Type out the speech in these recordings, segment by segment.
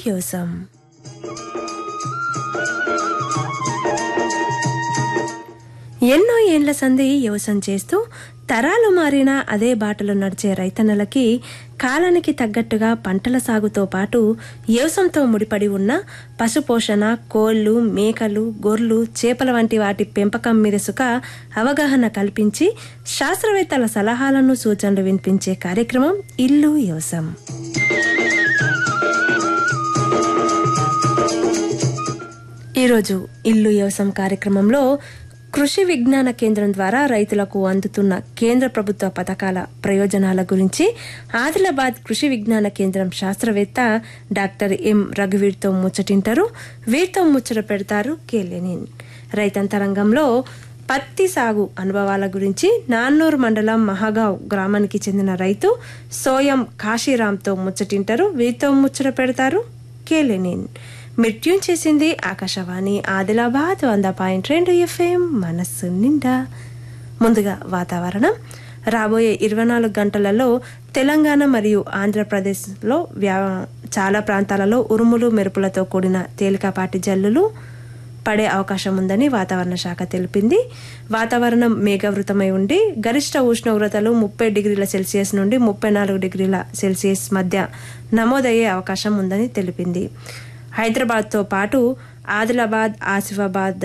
యోసం ఎన్నో ఏండ్ల సంధి వ్యవసాయం చేస్తూ తరాలు మారినా అదే బాటలో నడిచే రైతన్నలకి కాలానికి తగ్గట్టుగా పంటల సాగుతో పాటు వ్యవసాయంతో ముడిపడి ఉన్న పశుపోషణ కోళ్లు మేకలు గొర్రెలు చేపల వంటి వాటి పెంపకం మీద సుఖ అవగాహన కల్పించి శాస్త్రవేత్తల సలహాలను సూచనలు వినిపించే కార్యక్రమం ఇల్లు వ్యవసాయం ఈరోజు ఇల్లు వ్యవసాయం కార్యక్రమంలో కృషి విజ్ఞాన కేంద్రం ద్వారా రైతులకు అందుతున్న కేంద్ర ప్రభుత్వ పథకాల ప్రయోజనాల గురించి ఆదిలాబాద్ కృషి విజ్ఞాన కేంద్రం శాస్త్రవేత్త డాక్టర్ ఎం రఘువీర్తో ముచ్చటింటారు వీరితో ముచ్చట పెడతారు కె లెనిన్ రైతాంతరంగంలో పత్తి సాగు అనుభవాల గురించి నాన్నూరు మండలం మహాగావ్ గ్రామానికి చెందిన రైతు సోయం కాశీరామ్తో ముచ్చటింటారు వీరితో ముచ్చట పెడతారు కె లెనిన్ మృత్యుం చేసింది ఆకాశవాణి ఆదిలాబాద్ వంద పాయింట్ రెండు ఎఫ్ఎం మనస్సు నిండా ముందుగా వాతావరణం రాబోయే ఇరవై నాలుగు గంటలలో తెలంగాణ మరియు ఆంధ్రప్రదేశ్లో వ్యా చాలా ప్రాంతాలలో ఉరుములు మెరుపులతో కూడిన తేలికపాటి జల్లులు పడే అవకాశం ఉందని వాతావరణ శాఖ తెలిపింది వాతావరణం మేఘవృతమై ఉండి గరిష్ట ఉష్ణోగ్రతలు ముప్పై డిగ్రీల సెల్సియస్ నుండి ముప్పై నాలుగు డిగ్రీల సెల్సియస్ మధ్య నమోదయ్యే అవకాశం ఉందని తెలిపింది హైదరాబాద్తో పాటు ఆదిలాబాద్ ఆసిఫాబాద్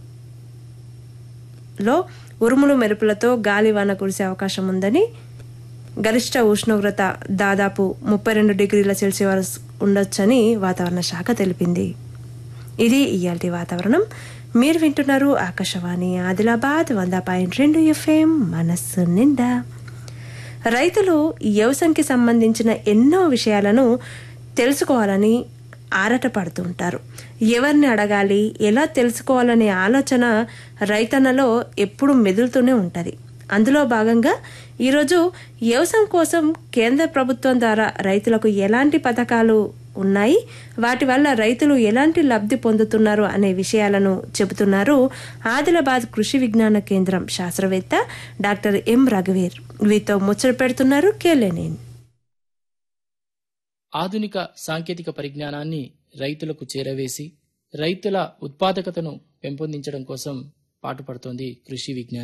లో ఉరుములు మెరుపులతో గాలివాన కురిసే అవకాశం ఉందని గరిష్ట ఉష్ణోగ్రత దాదాపు ముప్పై రెండు డిగ్రీల సెల్సియస్ ఉండొచ్చని వాతావరణ శాఖ తెలిపింది ఇది ఇయాల్టి వాతావరణం మీరు వింటున్నారు ఆకాశవాణి ఆదిలాబాద్ వంద పాయింట్ రెండు ఎఫ్ఎం మనస్సు నిండా రైతులు వ్యవసాయంకి సంబంధించిన ఎన్నో విషయాలను తెలుసుకోవాలని ఆరాటపడుతూ ఉంటారు ఎవరిని అడగాలి ఎలా తెలుసుకోవాలనే ఆలోచన రైతన్నలో ఎప్పుడు మెదులుతూనే ఉంటుంది అందులో భాగంగా ఈరోజు వ్యవసాయం కోసం కేంద్ర ప్రభుత్వం ద్వారా రైతులకు ఎలాంటి పథకాలు ఉన్నాయి వాటి వల్ల రైతులు ఎలాంటి లబ్ధి పొందుతున్నారు అనే విషయాలను చెబుతున్నారు ఆదిలాబాద్ కృషి విజ్ఞాన కేంద్రం శాస్త్రవేత్త డాక్టర్ ఎం రఘువీర్ వీరితో ముచ్చట పెడుతున్నారు కేలేనేన్ ఆధునిక సాంకేతిక పరిజ్ఞానాన్ని రైతులకు చేరవేసి రైతుల ఉత్పాదకతను పెంపొందించడం కోసం పాటుపడుతోంది కృషి విజ్ఞాన